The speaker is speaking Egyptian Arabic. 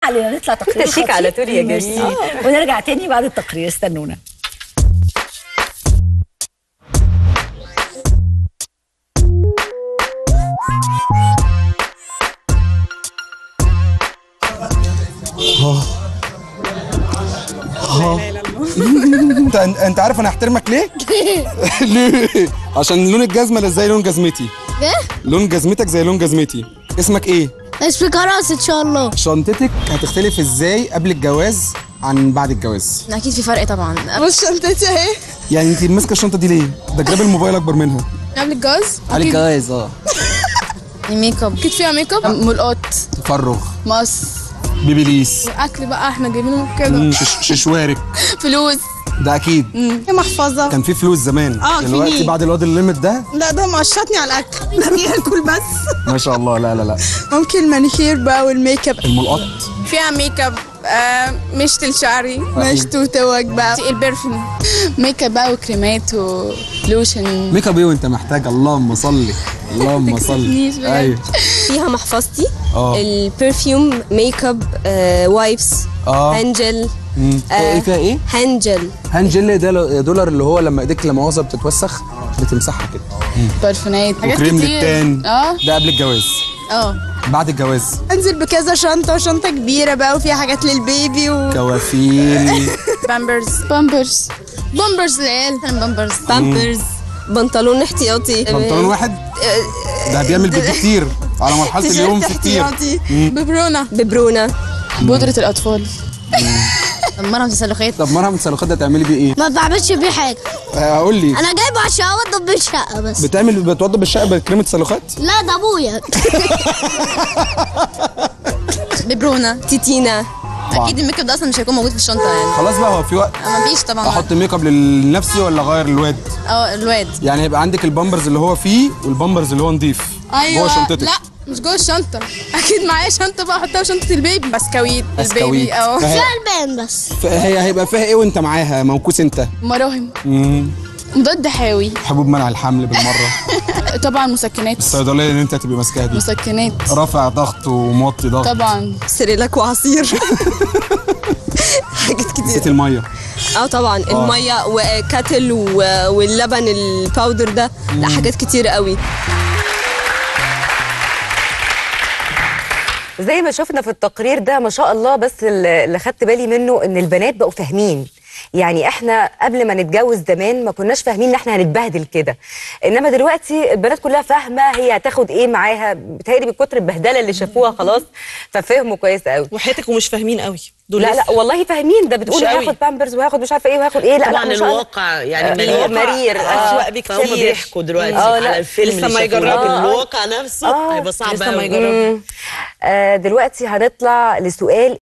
علينا نطلع تقرير أنت شيك خطير. على طول يا ميرسي. جميل. ونرجع تاني بعد التقرير استنونا انت انت عارف انا هحترمك ليه؟ ليه؟ عشان لون الجزمه ده زي لون جزمتي ايه؟ لون جزمتك زي لون جزمتي اسمك ايه؟ اسمي كراس ان شاء الله شنطتك هتختلف ازاي قبل الجواز عن بعد الجواز اكيد في فرق طبعا بص شنطتي اهي يعني انت ماسكه الشنطه دي ليه ده جراب الموبايل اكبر منها قبل الجواز على الجواز اه ميك اب اكيد فيها ميك اب ملقط تفرغ مص بيبيليس اكل بقى احنا جايبينهم كده مم، شش- ششوارك فلوس ده اكيد محفظه كان في فلوس زمان اه، في دلوقتي جنيه. بعد الواد الليمت ده لا ده مقشطني على الاكل ده بياكل بس ما شاء الله لا لا لا ممكن المانيكير بقى والميك اب الملقط فيها ميك اب آه مشط الشعري مشط وتوج بقى البرفيوم ميك اب بقى وكريمات ولوشن ميك اب ايه وانت محتاج اللهم صل اللهم صل تكسفنيش بجد. ايوه فيها محفظتي اه. البرفيوم ميك اب آه، وايبس اه. هانجل مم. ايه فيها ايه؟ هانجل هاند جل ده لو- دولار اللي هو لما ايديك لما مؤاخذه بتتوسخ بتمسحها كده برفانات حاجات وكريم كتير للتان اه ده قبل الجواز اه بعد الجواز انزل بكذا شنطه وشنطه كبيره بقى وفيها حاجات للبيبي و كوافيل بامبرز بامبرز بامبرز للعيال بامبرز بامبرز بنطلون احتياطي بنطلون واحد ده بيعمل بيبي كتير على مرحله اليوم في كتير احتياطي ببرونه ببرونه بودره الاطفال مرهم تسلخات طب مرهم السلوخات ده تعملي بيه ايه؟ ما بعملش بيه حاجه آه، قول لي انا جايبه عشان اوضب بيه الشقه بس بتعمل بتوضب الشقه بكريمه سلوخات؟ لا ده ابويا ببرونه تيتينا اكيد الميك اب ده اصلا مش هيكون موجود في الشنطه يعني خلاص بقى هو في وقت ما فيش طبعا احط ميك اب لنفسي ولا اغير الواد؟ اه الواد يعني هيبقى عندك البامبرز اللي هو فيه والبامبرز اللي هو نضيف جوه شنطتك لا مش جوه الشنطه اكيد معايا شنطه بقى احطها في شنطه البيبي بسكويت بسكويت. البيبي اه فهي- غلبان بس هي هيبقى فيها ايه وانت معاها موكوس انت؟ مراهم مم. مضاد حيوي حبوب منع الحمل بالمره طبعا مسكنات الصيدليه اللي انت هتبقى ماسكاها دي مسكنات رافع ضغط وموطي ضغط طبعا سريلاك وعصير حاجات كتير نسيت الميه اه طبعا الميه وكاتل و- واللبن الباودر ده لا حاجات كتير قوي زي ما شفنا في التقرير ده ما شاء الله بس اللي اللي خدت بالي منه ان البنات بقوا فاهمين يعني احنا قبل ما نتجوز زمان ما كناش فاهمين ان احنا هنتبهدل كده انما دلوقتي البنات كلها فاهمه هي هتاخد ايه معاها بتهيألي من كتر البهدله اللي شافوها خلاص ففهموا كويس قوي وحياتك ومش فاهمين قوي دول لا لا لسه. والله فاهمين ده بتقول مش قوي. هاخد بامبرز وهاخد مش عارفه ايه وهاخد ايه لا طبعا لا ما شاء الله. الواقع يعني آه، مرير مرير آه. اسوأ بكتير فهم بيحكوا دلوقتي آه، لا. على الفيلم لسه اللي ما شافوه، يجربوا. لكن آه. الواقع نفسه هيبقى صعب لسه ما قوي يجربوا آه دلوقتي هنطلع لسؤال